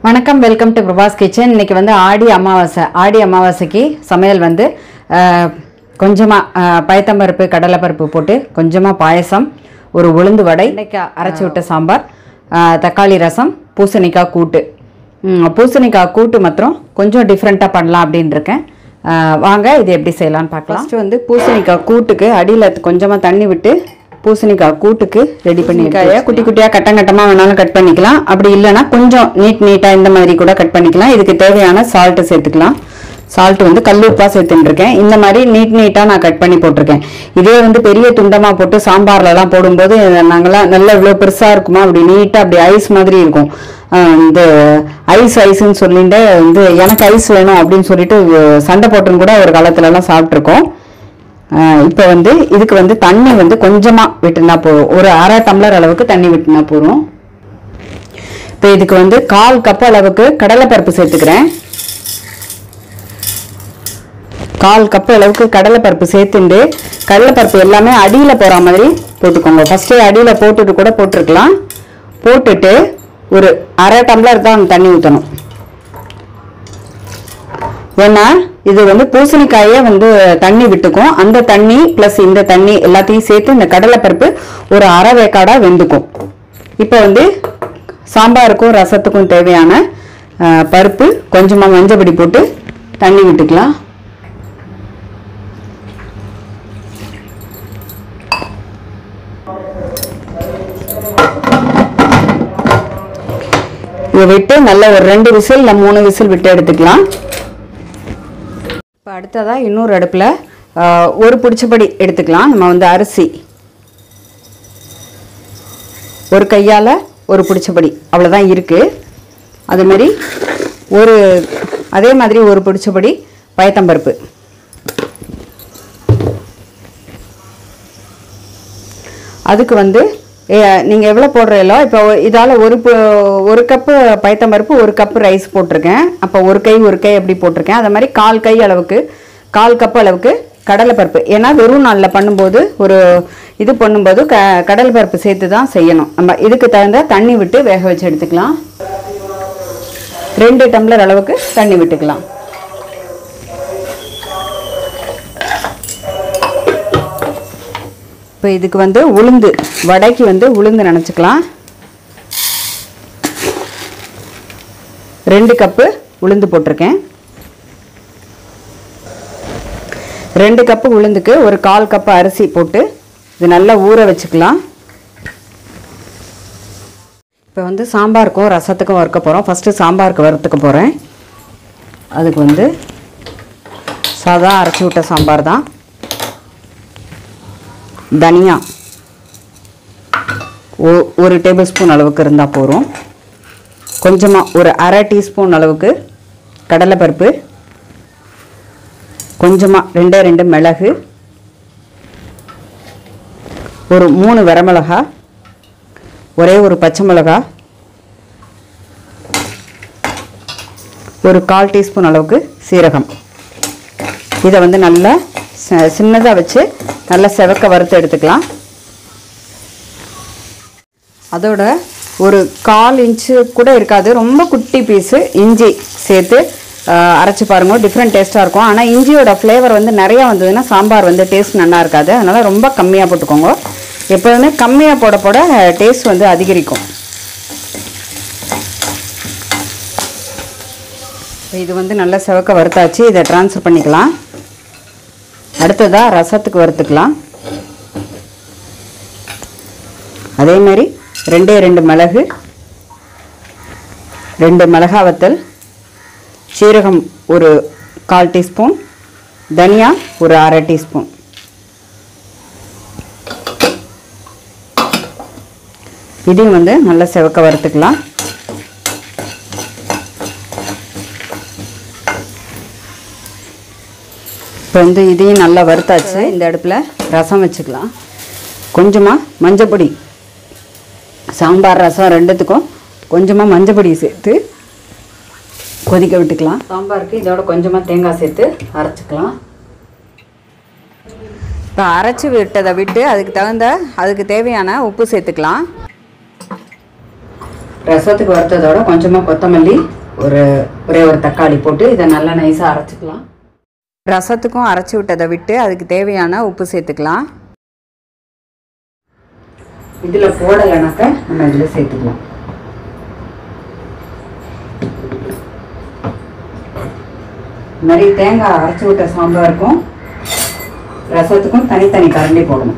வணக்கம் welcome to Prabhas kitchen இன்னைக்கு வந்து ஆடி அமாவாசை ஆடி அமாவாசைக்கு சமையல் வந்து கொஞ்சமாக பயத்தம்பருப்பு கடலைப்பருப்பு போட்டு கொஞ்சமாக பாயசம் ஒரு உளுந்து வடை இன்னைக்கு அரைச்சி விட்ட சாம்பார் ஆஹ், தக்காளி ரசம் பூசணிக்காய் கூட்டு ம், பூசணிக்காய் கூட்டு மாத்திரம் கொஞ்சம் டிஃப்ரெண்ட்டாக பண்ணலாம் அப்படின்னு இருக்கேன் ஆஹ், வாங்க இது எப்படி செய்யலாம்னு பார்க்கலாம் ஃபஸ்ட்டு வந்து பூசணிக்காய் கூட்டுக்கு அடியில் கொஞ்சமாக தண்ணி விட்டு பூசணிக்காய் கூட்டுக்கு ரெடி பண்ணிக்காய குட்டி குட்டியாக கட்டம் கட்டமாக வேணாலும் கட் பண்ணிக்கலாம் அப்படி இல்லைன்னா கொஞ்சம் நீட் நீட்டாக இந்த மாதிரி கூட கட் பண்ணிக்கலாம் இதுக்கு தேவையான சால்ட்டு சேர்த்துக்கலாம் சால்ட் வந்து கல்லுப்பா சேர்த்துட்டுருக்கேன் இந்த மாதிரி நீட் நீட்டாக நான் கட் பண்ணி போட்டிருக்கேன் இதே வந்து பெரிய துண்டமாக போட்டு சாம்பார்லலாம் போடும்போது நாங்களாம் நல்லா இவ்வளோ பெருசாக இருக்குமா அப்படி நீட்டாக அப்படி ஐஸ் மாதிரி இருக்கும் ஆஹ் இந்த ஐஸ் ஐஸ்ன்னு சொல்லிட்டு வந்து எனக்கு ஐஸ் வேணும் அப்படின்னு சொல்லிட்டு சண்டை போட்டுன்னு கூட ஒரு காலத்துலலாம் சாப்பிட்ருக்கோம் இப்போ வந்து இதுக்கு வந்து தண்ணி வந்து கொஞ்சமாக விட்டுனா போதும் ஒரு அரை டம்ளர் அளவுக்கு தண்ணி விட்டுனா போதும் இப்போ இதுக்கு வந்து கால் கப் அளவுக்கு கடலைப்பருப்பு சேர்த்துக்கிறேன் கால் கப் அளவுக்கு கடலைப்பருப்பு சேர்த்துண்டு கடலைப்பருப்பு எல்லாமே அடியில் போகிற மாதிரி போட்டுக்கோங்க ஃபஸ்ட்டே அடியில் போட்டுட்டு கூட போட்டிருக்கலாம் போட்டுட்டு ஒரு அரை டம்ளர் தான் தண்ணி ஊற்றணும் ஏன்னா இது வந்து பூசணிக்காயே வந்து தண்ணி விட்டுக்கும் அந்த தண்ணி ப்ளஸ் இந்த தண்ணி எல்லாத்தையும் சேர்த்து இந்த கடலைப்பருப்பு ஒரு அரை வேக்காடா வெந்துக்கும் இப்போ வந்து சாம்பாருக்கும் ரசத்துக்கும் தேவையான அஹ், பருப்பு கொஞ்சமாக மஞ்சப்பொடி போட்டு தண்ணி விட்டுக்கலாம் இதை விட்டு நல்ல ஒரு ரெண்டு விசில் இல்லை மூணு விசில் விட்டு எடுத்துக்கலாம் இப்போ அடுத்ததாக இன்னொரு அடுப்பில் ஒரு பிடிச்சபடி எடுத்துக்கலாம் நம்ம வந்து அரிசி ஒரு கையால் ஒரு பிடிச்சபடி அவ்வளோதான் இருக்குது அதுமாரி ஒரு அதே மாதிரி ஒரு பிடிச்சபடி பயத்தம்பருப்பு அதுக்கு வந்து நீங்கள் எவ்வளோ போடுறீங்களோ இப்போ இதால் ஒரு பு- ஒரு கப்பு பயத்தம்பருப்பு ஒரு கப்பு ரைஸ் போட்டிருக்கேன் அப்போ ஒரு கை ஒரு கை அப்படி போட்டிருக்கேன் அது மாதிரி கால் கை அளவுக்கு கால் கப் அளவுக்கு கடலைப்பருப்பு ஏன்னா வெறும் நாளில் பண்ணும்போது ஒரு இது பண்ணும்போது க கடலைப்பருப்பு சேர்த்து தான் செய்யணும் நம்ம இதுக்கு தகுந்த தண்ணி விட்டு வேக வச்சு எடுத்துக்கலாம் ரெண்டு டம்ளர் அளவுக்கு தண்ணி விட்டுக்கலாம் இப்போ இதுக்கு வந்து உளுந்து வடைக்கு வந்து உளுந்து நினச்சிக்கலாம் ரெண்டு கப்பு உளுந்து போட்டிருக்கேன் ரெண்டு கப்பு உளுந்துக்கு ஒரு கால் கப்பு அரிசி போட்டு இது நல்லா ஊற வச்சுக்கலாம் இப்போ வந்து சாம்பாருக்கும் ரசத்துக்கும் வறுக்க போகிறோம் ஃபஸ்ட்டு சாம்பாருக்கு வறுத்துக்க போகிறேன் அதுக்கு வந்து சாதா அரைச்சி விட்ட சாம்பார் தான் தனியா ஒ- ஒரு டேபிள் ஸ்பூன் அளவுக்கு இருந்தால் போதும் கொஞ்சமாக ஒரு அரை டீஸ்பூன் அளவுக்கு கடலைப்பருப்பு கொஞ்சமாக ரெண்டே ரெண்டு மிளகு ஒரு மூணு வரமிளகா ஒரே ஒரு பச்சை மிளகா ஒரு கால் டீஸ்பூன் அளவுக்கு சீரகம் இதை வந்து நல்லா சின்னதாக வச்சு நல்லா செவக்க வறுத்து எடுத்துக்கலாம் அதோட ஒரு கால் இன்ச்சு கூட இருக்காது ரொம்ப குட்டி பீஸு இஞ்சி சேர்த்து ஆஹ், அரைச்சு பாருங்க டிஃப்ரெண்ட் டேஸ்ட்டாக இருக்கும் ஆனால் இஞ்சியோட ஃப்ளேவர் வந்து நிறையா வந்ததுன்னா சாம்பார் வந்து டேஸ்ட் நல்லா இருக்காது அதனால் ரொம்ப கம்மியாக போட்டுக்கோங்க எப்போதுமே கம்மியாக போட போட டேஸ்ட் வந்து அதிகரிக்கும் இப்ப இது வந்து நல்லா செவக்க வறுத்தாச்சு இதை ட்ரான்ஸ்ஃபர் பண்ணிக்கலாம் அடுத்ததாக ரசத்துக்கு வறுத்துக்கலாம் அதே மாதிரி ரெண்டே ரெண்டு மிளகு ரெண்டு மிளகா வத்தல் சீரகம் ஒரு கால் டீஸ்பூன் தனியா ஒரு அரை டீஸ்பூன் இதையும் வந்து நல்லா செவக்க வறுத்துக்கலாம் இப்போ வந்து இதையும் நல்லா வறுத்தாச்சு இந்த அடுப்பில் ரசம் வச்சுக்கலாம் கொஞ்சமாக மஞ்சப்பொடி சாம்பார் ரசம் ரெண்டுத்துக்கும் கொஞ்சமாக மஞ்சப்பொடி சேர்த்து கொதிக்க விட்டுக்கலாம் சாம்பாருக்கு இதோட கொஞ்சமாக தேங்காய் சேர்த்து அரைச்சிக்கலாம் இப்போ அரைச்சி விட்டதை விட்டு அதுக்கு தகுந்த அதுக்கு தேவையான உப்பு சேர்த்துக்கலாம் ரசத்துக்கு வறுத்ததோட கொஞ்சமாக கொத்தமல்லி ஒரு ஒரே ஒரு தக்காளி போட்டு இதை நல்லா நைஸாக அரைச்சிக்கலாம் ரசத்துக்கும் அரைச்சி விட்டதை விட்டு அதுக்கு தேவையான உப்பு சேர்த்துக்கலாம் இதில் போடலைனாக்க நம்ம இதில் சேர்த்துக்கலாம் இந்த மாதிரி தேங்காய் அரைச்சி விட்ட சாம்பாருக்கும் ரசத்துக்கும் தனித்தனி கரண்டி போடணும்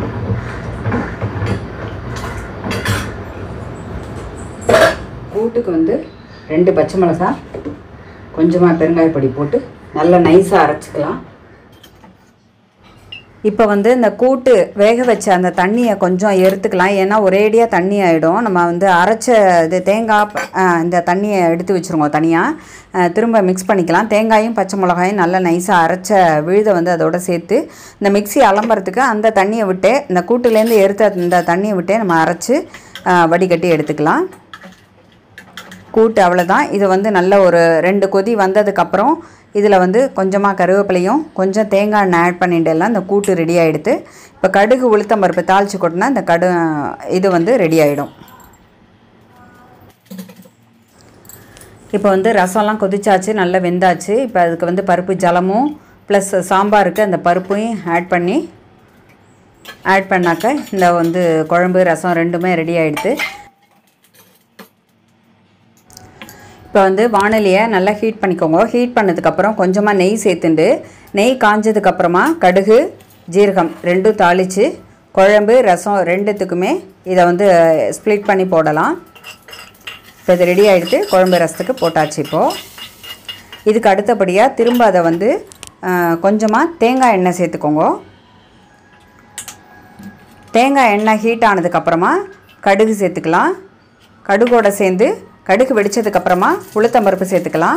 கூட்டுக்கு வந்து ரெண்டு பச்சை மிளகாய் கொஞ்சமாக பெருங்காய பொடி போட்டு நல்லா நைஸாக அரைச்சிக்கலாம் இப்போ வந்து இந்த கூட்டு வேக வச்ச அந்த தண்ணியை கொஞ்சம் எடுத்துக்கலாம் ஏன்னா ஒரேடியாக தண்ணி ஆகிடும் நம்ம வந்து அரைச்ச இது தேங்காய் ஆ, இந்த தண்ணியை எடுத்து வச்சுருவோம் தனியாக திரும்ப மிக்ஸ் பண்ணிக்கலாம் தேங்காயும் பச்சை மிளகாயும் நல்லா நைஸாக அரைச்ச விழுதை வந்து அதோட சேர்த்து இந்த மிக்ஸி அலம்புறதுக்கு அந்த தண்ணியை விட்டு இந்த கூட்டுலேருந்து எடுத்த இந்த தண்ணியை விட்டே நம்ம அரைச்சி ஆ, வடிகட்டி எடுத்துக்கலாம் கூட்டு அவ்வளோதான் இது வந்து நல்ல ஒரு ரெண்டு கொதி வந்ததுக்கப்புறம் இதில் வந்து கொஞ்சமாக கருவேப்பிலையும் கொஞ்சம் தேங்காய் எண்ணெய் ஆட் பண்ணிட்டு எல்லாம் இந்த கூட்டு ரெடி ஆகிடுது இப்போ கடுகு உளுத்தம் பருப்பு தாளித்து கொட்டினா இந்த கடு இது வந்து ரெடி ஆகிடும் இப்போ வந்து ரசம்லாம் கொதிச்சாச்சு நல்லா வெந்தாச்சு இப்போ அதுக்கு வந்து பருப்பு ஜலமும் ப்ளஸ் சாம்பாருக்கு அந்த பருப்பையும் ஆட் பண்ணி ஆட் பண்ணாக்க இந்த வந்து குழம்பு ரசம் ரெண்டுமே ரெடி ஆகிடுது இப்போ வந்து வானலியை நல்லா ஹீட் பண்ணிக்கோங்க ஹீட் பண்ணதுக்கப்புறம் கொஞ்சமாக நெய் சேர்த்துண்டு நெய் காஞ்சதுக்கப்புறமா கடுகு ஜீரகம் ரெண்டும் தாளித்து குழம்பு ரசம் ரெண்டுத்துக்குமே இதை வந்து ஸ்ப்ளிட் பண்ணி போடலாம் இப்போ இது ரெடி ஆகிடுத்து குழம்பு ரசத்துக்கு போட்டாச்சு இப்போது இதுக்கு அடுத்தபடியாக திரும்ப அதை வந்து கொஞ்சமாக தேங்காய் எண்ணெய் சேர்த்துக்கோங்க தேங்காய் எண்ணெய் ஹீட் ஆனதுக்கப்புறமா கடுகு சேர்த்துக்கலாம் கடுகோட சேர்ந்து கடுகு வெடிச்சதுக்கப்புறமா உளுத்தம்பருப்பு சேர்த்துக்கலாம்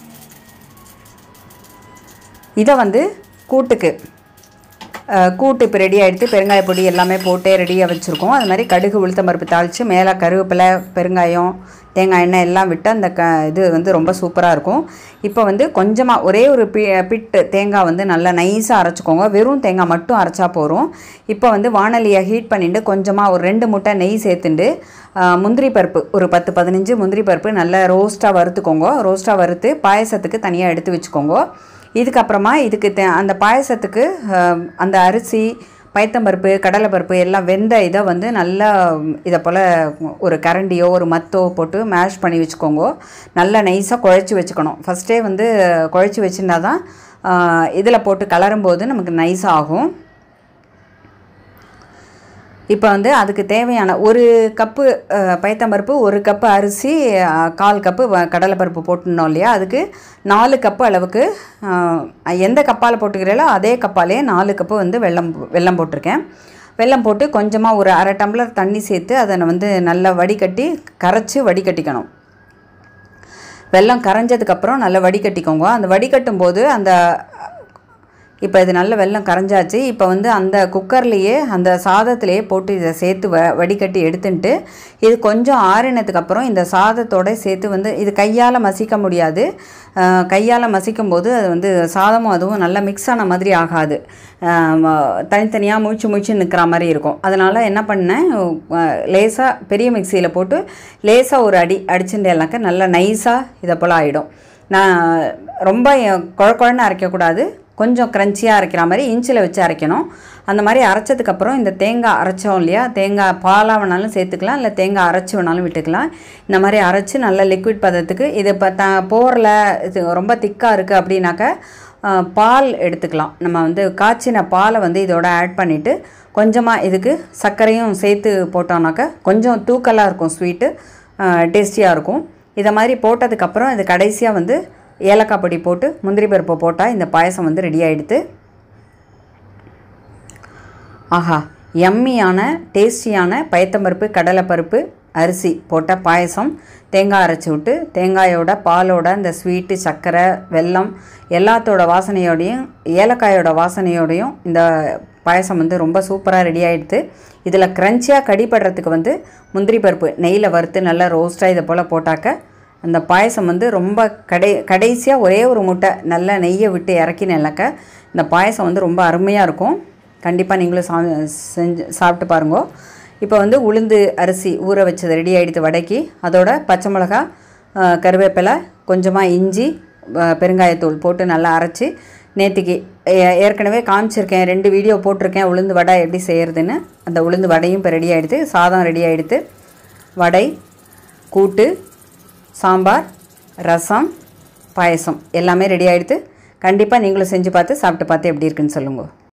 இதை வந்து கூட்டுக்கு அஹ், கூட்டு இப்போ ரெடி ஆகிடுத்து பெருங்காய பொடி எல்லாமே போட்டு ரெடியாக வச்சுருக்கோம் அது மாதிரி கடுகு உளுத்தம்பருப்பு தாளித்து மேலே கருவேப்பிலை பெருங்காயம் தேங்காய் எண்ணெய் எல்லாம் விட்டு அந்த க இது வந்து ரொம்ப சூப்பராக இருக்கும் இப்போ வந்து கொஞ்சமாக ஒரே ஒரு பி பிட்டு தேங்காய் வந்து நல்லா நைஸாக அரைச்சிக்கோங்க வெறும் தேங்காய் மட்டும் அரைச்சா போதும் இப்போ வந்து வானலியை ஹீட் பண்ணிட்டு கொஞ்சமாக ஒரு ரெண்டு முட்டை நெய் சேர்த்துண்டு ஆஹ், முந்திரி பருப்பு ஒரு பத்து பதினஞ்சு முந்திரி பருப்பு நல்லா ரோஸ்ட்டாக வறுத்துக்கோங்க ரோஸ்ட்டாக வறுத்து பாயசத்துக்கு தனியாக எடுத்து வச்சுக்கோங்க இதுக்கப்புறமா இதுக்கு தே அந்த பாயசத்துக்கு ஆஹ், அந்த அரிசி பயத்தம்பருப்பு கடலைப்பருப்பு எல்லாம் வெந்த இதை வந்து நல்லா இதை போல் ஒரு கரண்டியோ ஒரு மத்தோ போட்டு மேஷ் பண்ணி வச்சுக்கோங்க நல்லா நைஸாக குழச்சி வச்சுக்கணும் ஃபஸ்ட்டே வந்து குழச்சி வச்சுருந்தா தான் இதில் போட்டு கலரும்போது நமக்கு நைஸ் ஆகும் இப்போ வந்து அதுக்கு தேவையான ஒரு கப்பு அஹ், பயத்தம்பருப்பு ஒரு கப்பு அரிசி அஹ், கால் கப்பு வ- கடலைப்பருப்பு போட்டுனோம் இல்லையா அதுக்கு நாலு கப்பு அளவுக்கு அஹ், எந்த கப்பால் போட்டுக்கிறீங்களோ அதே கப்பாலே நாலு கப்பு வந்து வெல்லம் வெல்லம் போட்டிருக்கேன் வெல்லம் போட்டு கொஞ்சமாக ஒரு அரை டம்ளர் தண்ணி சேர்த்து அதை நான் வந்து நல்லா வடிகட்டி கரைச்சி வடிகட்டிக்கணும் வெல்லம் கரைஞ்சதுக்கப்புறம் நல்லா வடிகட்டிக்கோங்க அந்த வடிகட்டும் போது அந்த இப்போ இது நல்ல வெல்லம் கரைஞ்சாச்சு இப்போ வந்து அந்த குக்கர்லேயே அந்த சாதத்திலேயே போட்டு இதை சேர்த்து வ வடிகட்டி எடுத்துன்ட்டு இது கொஞ்சம் ஆறினதுக்கு அப்புறம் இந்த சாதத்தோட சேர்த்து வந்து இது கையால் மசிக்க முடியாது கையால் மசிக்கும் போது அது வந்து சாதமும் அதுவும் நல்லா மிக்ஸ் ஆன மாதிரி ஆகாது தனித்தனியாக முழிச்சு முழிச்சு நிற்கிற மாதிரி இருக்கும் அதனால் என்ன பண்ணேன் லேசாக பெரிய மிக்சியில் போட்டு லேசாக ஒரு அடி அடிச்சுட்டேனாக்க நல்லா நைஸாக இதை போல் ஆகிடும் நான் ரொம்ப குழ குழன்னு அரைக்கக்கூடாது கொஞ்சம் க்ரன்ச்சியாக அரைக்கிற மாதிரி இன்ச்சில் வச்சு அரைக்கணும் அந்த மாதிரி அரைச்சதுக்கப்புறம் இந்த தேங்காய் அரைச்சோம் இல்லையா தேங்காய் பாலாக வேணாலும் சேர்த்துக்கலாம் இல்லை தேங்காய் அரைச்சி வேணாலும் விட்டுக்கலாம் இந்த மாதிரி அரைச்சி நல்ல லிக்விட் பதத்துக்கு இது இப்போ த போரில் இது ரொம்ப திக்காக இருக்குது அப்படின்னாக்க ஆ, பால் எடுத்துக்கலாம் நம்ம வந்து காய்ச்சின பாலை வந்து இதோட ஆட் பண்ணிவிட்டு கொஞ்சமாக இதுக்கு சர்க்கரையும் சேர்த்து போட்டோம்னாக்க கொஞ்சம் தூக்கலாக இருக்கும் ஸ்வீட்டு டேஸ்டியாக இருக்கும் இதை மாதிரி போட்டதுக்கப்புறம் இது கடைசியாக வந்து ஏலக்காய் பொடி போட்டு முந்திரி பருப்பு போட்டால் இந்த பாயசம் வந்து ரெடி ஆகிடுது ஆஹா யம்மியான டேஸ்டியான பயத்தம்பருப்பு கடலைப்பருப்பு அரிசி போட்ட பாயசம் தேங்காய் அரைச்சி விட்டு தேங்காயோட பாலோட இந்த ஸ்வீட்டு சர்க்கரை வெல்லம் எல்லாத்தோட வாசனையோடையும் ஏலக்காயோட வாசனையோடையும் இந்த பாயசம் வந்து ரொம்ப சூப்பராக ரெடி ஆகிடுது இதில் க்ரன்ச்சியாக கடிப்படுறதுக்கு வந்து முந்திரி பருப்பு நெய்யில் வறுத்து நல்லா ரோஸ்ட்டாக இதை போல் போட்டாக்க அந்த பாயசம் வந்து ரொம்ப கடை கடைசியாக ஒரே ஒரு முட்டை நல்லா நெய்யை விட்டு இறக்கினாக்க இந்த பாயசம் வந்து ரொம்ப அருமையாக இருக்கும் கண்டிப்பாக நீங்களும் சா செஞ்சு சாப்பிட்டு பாருங்க இப்போ வந்து உளுந்து அரிசி ஊற வச்சது ரெடி ஆகிடுது வடைக்கு அதோட பச்சை மிளகா அஹ், கருவேப்பிலை கொஞ்சமாக இஞ்சி அஹ், பெருங்காயத்தூள் போட்டு நல்லா அரைச்சி நேத்திக்கு ஏ- ஏற்கனவே காமிச்சிருக்கேன் ரெண்டு வீடியோ போட்டிருக்கேன் உளுந்து வடை எப்படி செய்கிறதுன்னு அந்த உளுந்து வடையும் இப்போ ரெடி ஆகிடுது சாதம் ரெடி ஆகிடுது வடை கூட்டு சாம்பார் ரசம் பாயசம் எல்லாமே ரெடி ஆகிடுது கண்டிப்பாக நீங்களும் செஞ்சு பார்த்து சாப்பிட்டு பார்த்து எப்படி இருக்குன்னு சொல்லுங்கள்